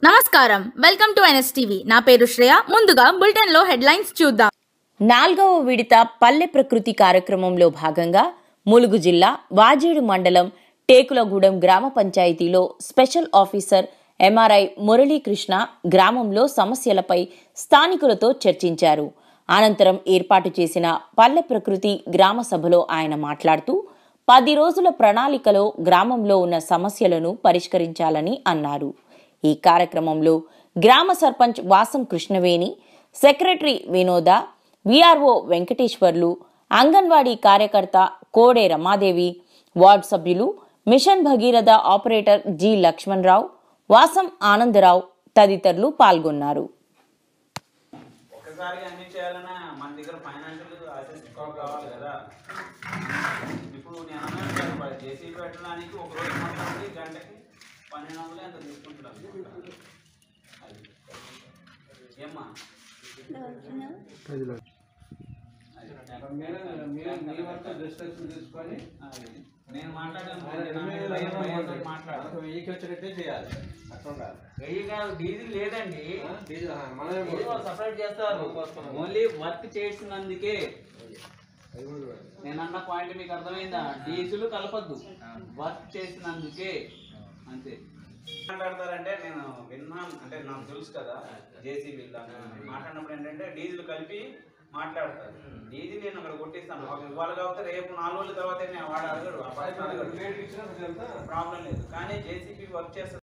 నమస్కారం welcome to NSTV నా పేరు శ్రేయ ముందుగా బులెటిన్ లో హెడ్లైన్స్ చూద్దాం నాల్గవ విడత పల్లె ప్రకృతి కార్యక్రమంలో భాగంగా ములుగు జిల్లా వాజేడు మండలం టేకులగూడెం గ్రామ పంచాయతీలో స్పెషల్ ఆఫీసర్ ఎంఆర్ఐ మురళీకృష్ణ గ్రామంలో సమస్యలపై స్థానికులతో చర్చించారు అనంతరం ఏర్పాటు చేసిన పల్లె ప్రకృతి గ్రామ సభలో ఆయన మాట్లాడుతూ పది రోజుల ప్రణాళికలో గ్రామంలో ఉన్న సమస్యలను పరిష్కరించాలని అన్నారు ఈ కార్యక్రమంలో గ్రామ సర్పంచ్ వాసం కృష్ణవేణి సెక్రటరీ వినోద విఆర్ఓ వెంకటేశ్వర్లు అంగన్వాడీ కార్యకర్త కోడే రమాదేవి వార్డు సభ్యులు mission Bhagiratha operator G Lakshmanarao Vasam Anandarao తదితరులు పాల్గొన్నారు ఒక్కసారిగా అన్ని చేయాలన్నా మన దగ్గర ఫైనాన్షియల్ అసెస్ కావాలి కదా ఇప్పుడు నేను అన్నాను కదా జేసీ పెట్టడానికి ఒక రోజు మాట్లాడి గంటకి పన్నెండు వందలు ఎంత తీసుకుంటున్నాను అది ఏమ్మా అది. నేను మాట్లాడాను మాట్లాడాను వచ్చినట్టే చేయాలి అట్లా ఉండాలి వెయ్యి కాదు డీజిల్ లేదండి డీజిల్ ఆ, మనమే డీజిల్ వాళ్ళు సపరేట్ చేస్తారు ఓన్లీ వర్క్ చేసినందుకే అది కూడా చూడాలి. నేను అన్న పాయింట్ మీకు అర్థమైందా డీజిల్ కలపద్దు వర్క్ చేసినందుకే అంతే మాట్లాడతారంటే నేను విన్నాను అంటే నాకు తెలుసు కదా జేసీబీ మాట్లాడినప్పుడు ఏంటంటే డీజిల్ కలిపి మాట్లాడతారు డీజిల్ నేను అక్కడ కొట్టిస్తాను ఒక ఇవాళ కాబట్టి రేపు నాలుగు రోజుల తర్వాత నేను వాడు అడగడు ఆ పైసలు అడగడు రేటుకి ఇచ్చినా కొంచెం అంతా ప్రాబ్లం లేదు కానీ జేసీబీ వర్క్ చేస్తే